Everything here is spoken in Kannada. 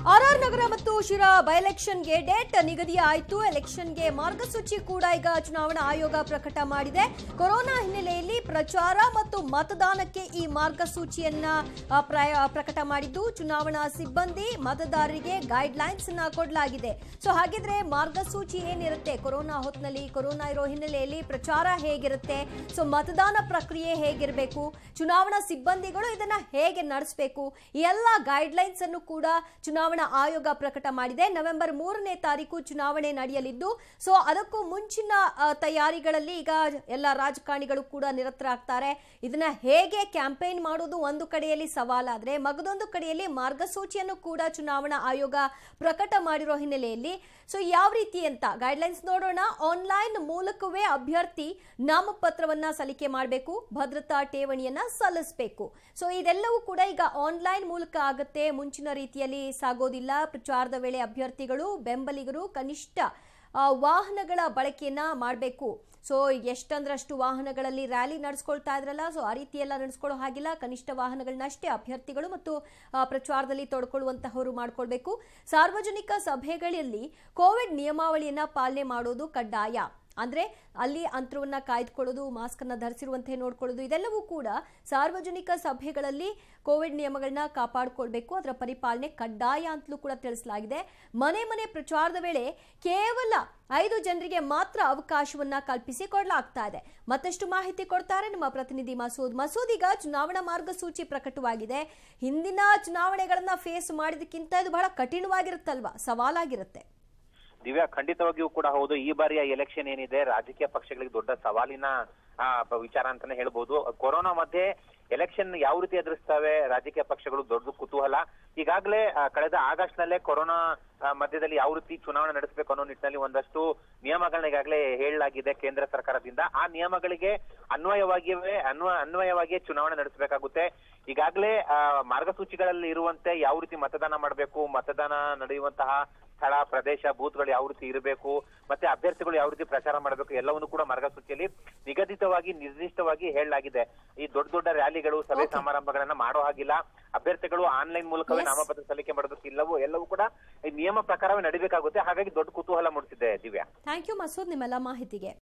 ಆರ್ಆರ್ ನಗರ ಮತ್ತು ಶಿರಾ ಬೈ ಎಲೆಕ್ಷನ್ಗೆ ಡೇಟ್ ನಿಗದಿ ಆಯಿತು ಎಲೆಕ್ಷನ್ಗೆ ಮಾರ್ಗಸೂಚಿ ಕೂಡ ಈಗ ಚುನಾವಣಾ ಆಯೋಗ ಪ್ರಕಟ ಮಾಡಿದೆ ಕೊರೋನಾ ಹಿನ್ನೆಲೆಯಲ್ಲಿ ಪ್ರಚಾರ ಮತ್ತು ಮತದಾನಕ್ಕೆ ಈ ಮಾರ್ಗಸೂಚಿಯನ್ನ ಆ, ಪ್ರಯ- ಪ್ರಕಟ ಮಾಡಿದ್ದು ಚುನಾವಣಾ ಸಿಬ್ಬಂದಿ ಮತದಾರರಿಗೆ ಗೈಡ್ ಲೈನ್ಸ್ ಅನ್ನ ಕೊಡಲಾಗಿದೆ ಸೊ ಹಾಗಿದ್ರೆ ಮಾರ್ಗಸೂಚಿ ಏನಿರುತ್ತೆ ಕೊರೋನಾ ಹೊತ್ತಿನಲ್ಲಿ ಕೊರೋನಾ ಇರೋ ಹಿನ್ನೆಲೆಯಲ್ಲಿ ಪ್ರಚಾರ ಹೇಗಿರುತ್ತೆ ಸೊ ಮತದಾನ ಪ್ರಕ್ರಿಯೆ ಹೇಗಿರಬೇಕು ಚುನಾವಣಾ ಸಿಬ್ಬಂದಿಗಳು ಇದನ್ನ ಹೇಗೆ ನಡೆಸಬೇಕು ಈ ಎಲ್ಲ ಗೈಡ್ ಲೈನ್ಸ್ ಅನ್ನು ಕೂಡ ಚುನಾವಣಾ ಆಯೋಗ ಪ್ರಕಟ ಮಾಡಿದೆ ನವೆಂಬರ್ ಮೂರನೇ ತಾರೀಕು ಚುನಾವಣೆ ನಡೆಯಲಿದ್ದು ಸೊ ಅದಕ್ಕೂ ಮುಂಚಿನ ಆ, ತಯಾರಿಗಳಲ್ಲಿ ಈಗ ಎಲ್ಲ ರಾಜಕಾರಣಿಗಳು ಕೂಡ ನಿರತರಾಗ್ತಾರೆ ಇದನ್ನ ಹೇಗೆ ಕ್ಯಾಂಪೇನ್ ಮಾಡೋದು ಒಂದು ಕಡೆಯಲ್ಲಿ ಸವಾಲಾದ್ರೆ ಮಗದೊಂದು ಕಡೆಯಲ್ಲಿ ಮಾರ್ಗಸೂಚಿಯನ್ನು ಕೂಡ ಚುನಾವಣಾ ಆಯೋಗ ಪ್ರಕಟ ಮಾಡಿರೋ ಹಿನ್ನೆಲೆಯಲ್ಲಿ ಸೊ ಯಾವ ರೀತಿ ಅಂತ ಗೈಡ್ಲೈನ್ಸ್ ನೋಡೋಣ ಆನ್ಲೈನ್ ಮೂಲಕವೇ ಅಭ್ಯರ್ಥಿ ನಾಮಪತ್ರವನ್ನ ಸಲ್ಲಿಕೆ ಮಾಡಬೇಕು ಭದ್ರತಾ ಠೇವಣಿಯನ್ನ ಸಲ್ಲಿಸಬೇಕು ಸೊ ಇದೆಲ್ಲವೂ ಕೂಡ ಈಗ ಆನ್ಲೈನ್ ಮೂಲಕ ಆಗುತ್ತೆ ಮುಂಚಿನ ರೀತಿಯಲ್ಲಿ ಸಾಗೋದಿಲ್ಲ ಪ್ರಚಾರದ ವೇಳೆ ಅಭ್ಯರ್ಥಿಗಳು ಬೆಂಬಲಿಗರು ಕನಿಷ್ಠ ಆ, ವಾಹನಗಳ ಬಳಕೆಯನ್ನ ಮಾಡಬೇಕು ಸೊ ಎಷ್ಟಂದ್ರಷ್ಟು ವಾಹನಗಳಲ್ಲಿ ರ್ಯಾಲಿ ನಡೆಸ್ಕೊಳ್ತಾ ಇದ್ರಲ್ಲ ಸೊ ಆ ರೀತಿ ಎಲ್ಲ ನಡೆಸ್ಕೊಳ್ಳೋ ಹಾಗಿಲ್ಲ ಕನಿಷ್ಠ ವಾಹನಗಳನ್ನಷ್ಟೇ ಅಭ್ಯರ್ಥಿಗಳು ಮತ್ತು ಆ, ಪ್ರಚಾರದಲ್ಲಿ ತೊಡ್ಕೊಳ್ಳುವಂತಹವರು ಮಾಡ್ಕೊಳ್ಬೇಕು ಸಾರ್ವಜನಿಕ ಸಭೆಗಳಲ್ಲಿ ಕೋವಿಡ್ ನಿಯಮಾವಳಿಯನ್ನ ಪಾಲನೆ ಮಾಡೋದು ಕಡ್ಡಾಯ ಅಂದ್ರೆ ಅಲ್ಲಿ ಅಂತರವನ್ನ ಕಾಯ್ದುಕೊಳ್ಳೋದು ಮಾಸ್ಕ್ ಅನ್ನ ಧರಿಸಿರುವಂತೆ ನೋಡ್ಕೊಳ್ಳೋದು ಇದೆಲ್ಲವೂ ಕೂಡ ಸಾರ್ವಜನಿಕ ಸಭೆಗಳಲ್ಲಿ ಕೋವಿಡ್ ನಿಯಮಗಳನ್ನ ಕಾಪಾಡಿಕೊಳ್ಬೇಕು ಅದರ ಪರಿಪಾಲನೆ ಕಡ್ಡಾಯ ಅಂತಲೂ ಕೂಡ ತಿಳಿಸಲಾಗಿದೆ ಮನೆ ಮನೆ ಪ್ರಚಾರದ ವೇಳೆ ಕೇವಲ ಐದು ಜನರಿಗೆ ಮಾತ್ರ ಅವಕಾಶವನ್ನ ಕಲ್ಪಿಸಿ ಕೊಡಲಾಗ್ತಾ ಇದೆ ಮತ್ತಷ್ಟು ಮಾಹಿತಿ ಕೊಡ್ತಾರೆ ನಮ್ಮ ಪ್ರತಿನಿಧಿ ಮಸೂದ್ ಮಸೂದ್ ಈಗ ಚುನಾವಣಾ ಮಾರ್ಗಸೂಚಿ ಪ್ರಕಟವಾಗಿದೆ ಹಿಂದಿನ ಚುನಾವಣೆಗಳನ್ನ ಫೇಸ್ ಮಾಡಿದಕ್ಕಿಂತ ಇದು ಬಹಳ ಕಠಿಣವಾಗಿರುತ್ತಲ್ವಾ ಸವಾಲಾಗಿರುತ್ತೆ ದಿವ್ಯಾ ಖಂಡಿತವಾಗಿಯೂ ಕೂಡ ಹೌದು ಈ ಬಾರಿಯ ಎಲೆಕ್ಷನ್ ಏನಿದೆ ರಾಜಕೀಯ ಪಕ್ಷಗಳಿಗೆ ದೊಡ್ಡ ಸವಾಲಿನ ಆ, ಪ- ವಿಚಾರ ಅಂತಾನೆ ಹೇಳ್ಬೋದು ಕೊರೋನಾ ಮಧ್ಯೆ ಎಲೆಕ್ಷನ್ ಯಾವ ರೀತಿ ಎದುರಿಸ್ತವೆ ರಾಜಕೀಯ ಪಕ್ಷಗಳು ದೊಡ್ಡ ಕುತೂಹಲ ಈಗಾಗಲೇ ಆ, ಕಳೆದ ಆಗಸ್ಟ್ ನಲ್ಲೇ ಕೊರೋನಾ ಆ, ಮಧ್ಯದಲ್ಲಿ ಯಾವ ರೀತಿ ಚುನಾವಣೆ ನಡೆಸಬೇಕು ಅನ್ನೋ ನಿಟ್ಟಿನಲ್ಲಿ ಒಂದಷ್ಟು ನಿಯಮಗಳನ್ನ ಈಗಾಗಲೇ ಹೇಳಲಾಗಿದೆ ಕೇಂದ್ರ ಸರ್ಕಾರದಿಂದ ಆ ನಿಯಮಗಳಿಗೆ ಅನ್ವಯವಾಗಿಯೇ ಅನ್ವ ಅನ್ವಯವಾಗಿಯೇ ಚುನಾವಣೆ ನಡೆಸಬೇಕಾಗುತ್ತೆ ಈಗಾಗಲೇ ಆ, ಮಾರ್ಗಸೂಚಿಗಳಲ್ಲಿ ಇರುವಂತೆ ಯಾವ ರೀತಿ ಮತದಾನ ಮಾಡಬೇಕು ಮತದಾನ ನಡೆಯುವಂತಹ ಸ್ಥಳ ಪ್ರದೇಶ ಬೂತ್ಗಳು ಯಾವ ರೀತಿ ಇರಬೇಕು ಮತ್ತೆ ಅಭ್ಯರ್ಥಿಗಳು ಯಾವ ರೀತಿ ಪ್ರಚಾರ ಮಾಡಬೇಕು ಎಲ್ಲವನ್ನು ಕೂಡ ಮಾರ್ಗಸೂಚಿಯಲ್ಲಿ ನಿಗದಿತವಾಗಿ ನಿರ್ದಿಷ್ಟವಾಗಿ ಹೇಳಲಾಗಿದೆ ಈ ದೊಡ್ಡ ದೊಡ್ಡ ರ್ಯಾಲಿಗಳು ಸಭೆ Okay. ಸಮಾರಂಭಗಳನ್ನ ಮಾಡೋ ಹಾಗಿಲ್ಲ ಅಭ್ಯರ್ಥಿಗಳು ಆನ್ಲೈನ್ ಮೂಲಕವೇ Yes. ನಾಮಪತ್ರ ಸಲ್ಲಿಕೆ ಮಾಡಬೇಕು ಎಲ್ಲವೂ ಎಲ್ಲವೂ ಕೂಡ ಈ ನಿಯಮ ಪ್ರಕಾರವೇ ನಡಿಬೇಕಾಗುತ್ತೆ ಹಾಗಾಗಿ ದೊಡ್ಡ ಕುತೂಹಲ ಮೂಡಿಸಿದೆ ದಿವ್ಯಾ ಥ್ಯಾಂಕ್ ಯು ಮಸೂದ್ ನಿಮ್ಮೆಲ್ಲ ಮಾಹಿತಿಗೆ